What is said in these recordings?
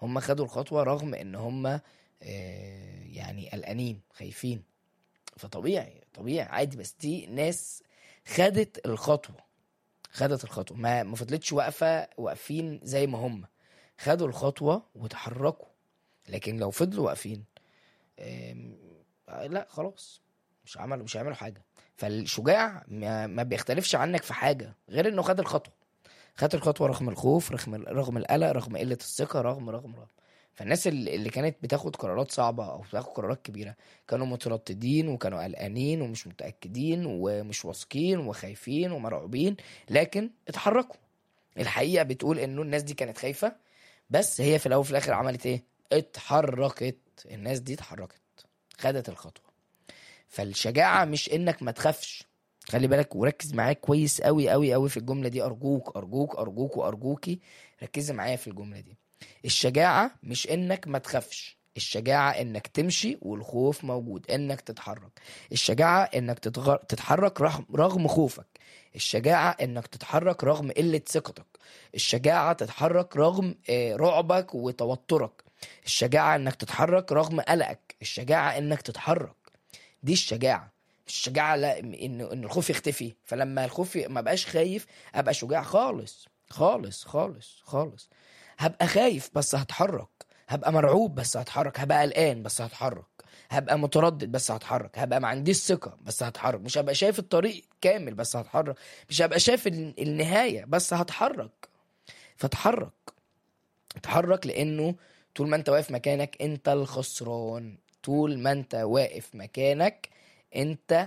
هم خدوا الخطوه رغم ان هم آه، يعني قلقانين خايفين فطبيعي طبيعي عادي بس دي ناس خدت الخطوه خدت الخطوه ما ما فضلتش واقفه واقفين زي ما هم خدوا الخطوه وتحركوا لكن لو فضلوا واقفين آم، آه، لا خلاص مش عملوا مش هيعملوا حاجه فالشجاع ما, ما بيختلفش عنك في حاجه غير انه خد الخطوه خد الخطوه رغم الخوف رغم رغم القلق رغم قله الثقه رغم رغم رغم فالناس اللي اللي كانت بتاخد قرارات صعبه او بتاخد قرارات كبيره كانوا مترددين وكانوا قلقانين ومش متاكدين ومش واثقين وخايفين ومرعوبين لكن اتحركوا الحقيقه بتقول انه الناس دي كانت خايفه بس هي في الاول وفي الاخر عملت ايه اتحركت الناس دي اتحركت خدت الخطوه فالشجاعه مش انك ما تخافش خلي بالك وركز معايا كويس قوي قوي قوي في الجمله دي ارجوك ارجوك ارجوك وارجوكي ركزي معايا في الجمله دي الشجاعه مش انك ما تخافش الشجاعة انك تمشي والخوف موجود انك تتحرك الشجاعة انك تتغ... تتحرك رغم... رغم خوفك الشجاعة انك تتحرك رغم قلة ثقتك الشجاعة تتحرك رغم آه، رعبك وتوترك الشجاعة انك تتحرك رغم قلقك الشجاعة انك تتحرك دي الشجاعة مش الشجاعة لا ان ان الخوف يختفي فلما الخوف ي- ما بقاش خايف ابقى شجاع خالص خالص خالص خالص هبقى خايف بس هتحرك هبقى مرعوب بس هتحرك هبقى قلقان بس هتحرك هبقى متردد بس هتحرك هبقى ما عنديش ثقة بس هتحرك مش هبقى شايف الطريق كامل بس هتحرك مش هبقى شايف ال- النهاية بس هتحرك فتحرك اتحرك لانه طول ما انت واقف مكانك انت الخسران طول ما انت واقف مكانك انت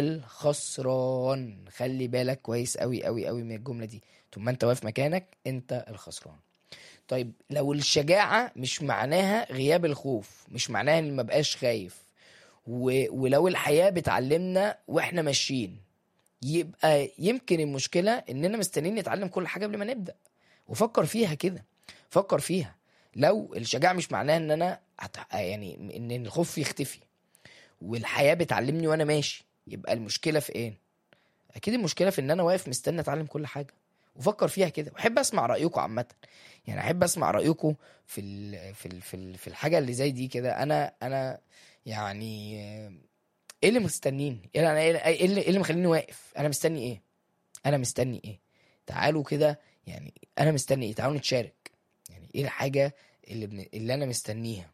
الخسران خلي بالك كويس قوي قوي قوي من الجملة دي طول ما انت واقف مكانك انت الخسران طيب لو الشجاعة مش معناها غياب الخوف مش معناها ان ما بقاش خايف و... ولو الحياة بتعلمنا واحنا ماشيين يبقى يمكن المشكلة اننا مستنيين نتعلم كل حاجة قبل ما نبدأ وفكر فيها كده فكر فيها لو الشجاعة مش معناها ان انا هت... يعني ان الخوف يختفي والحياة بتعلمني وانا ماشي يبقى المشكلة في ايه اكيد المشكلة في ان انا واقف مستني اتعلم كل حاجة وفكر فيها كده واحب اسمع رايكم عامه يعني احب اسمع رايكم في ال في ال في, ال في الحاجه اللي زي دي كده انا انا يعني آه، ايه اللي مستنيني ايه اللي انا ايه اللي, إيه اللي مخليني واقف انا مستني ايه انا مستني ايه تعالوا كده يعني انا مستني ايه تعالوا نتشارك يعني ايه الحاجه اللي بن... اللي انا مستنيها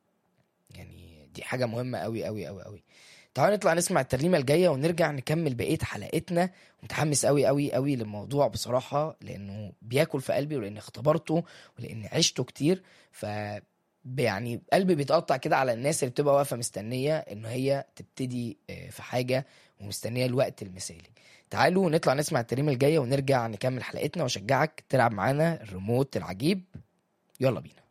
يعني دي حاجه مهمه قوي قوي قوي قوي تعالوا نطلع نسمع الترنيمه الجايه ونرجع نكمل بقيه حلقتنا متحمس قوي قوي قوي للموضوع بصراحه لانه بياكل في قلبي ولاني اختبرته ولاني عشته كتير ف يعني قلبي بيتقطع كده على الناس اللي بتبقى واقفه مستنيه ان هي تبتدي آه، في حاجه ومستنيه الوقت المثالي تعالوا نطلع نسمع الترنيمه الجايه ونرجع نكمل حلقتنا واشجعك تلعب معانا الريموت العجيب يلا بينا